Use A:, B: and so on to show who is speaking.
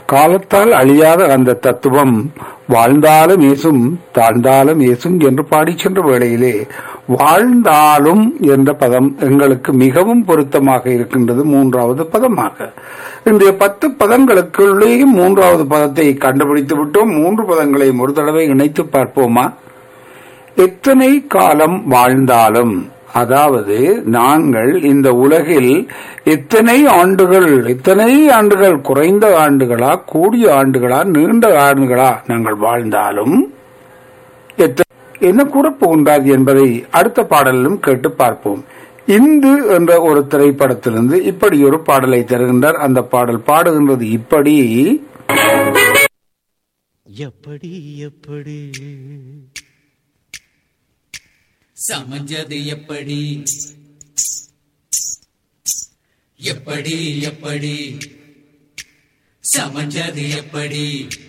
A: காலத்தால் அழியாத அந்த தத்துவம் வாழ்ந்தாலும் ஏசும் தாழ்ந்தாலும் ஏசும் என்று பாடி சென்ற வேளையிலே வாழ்ந்தாலும் என்ற பதம் எங்களுக்கு மிகவும் பொருத்தமாக இருக்கின்றது மூன்றாவது பதமாக இன்றைய பத்து பதங்களுக்குள்ளேயும் மூன்றாவது பதத்தை கண்டுபிடித்து விட்டோம் மூன்று பதங்களையும் ஒரு தடவை இணைத்து பார்ப்போமா எத்தனை காலம் வாழ்ந்தாலும் அதாவது நாங்கள் இந்த உலகில் எத்தனை ஆண்டுகள் எத்தனை ஆண்டுகள் குறைந்த ஆண்டுகளா கூடிய ஆண்டுகளா நீண்ட ஆண்டுகளா நாங்கள் வாழ்ந்தாலும் எத்த- என்ன கூறப் போகின்றார் என்பதை அடுத்த பாடலிலும் கேட்டு பார்ப்போம் இந்து என்ற ஒரு திரைப்படத்திலிருந்து இப்படி ஒரு பாடலை தருகின்றார் அந்த பாடல் பாடுகின்றது இப்படி
B: எப்படி எப்படி
C: சமைஞ்சது எப்படி எப்படி எப்படி சமைஞ்சது எப்படி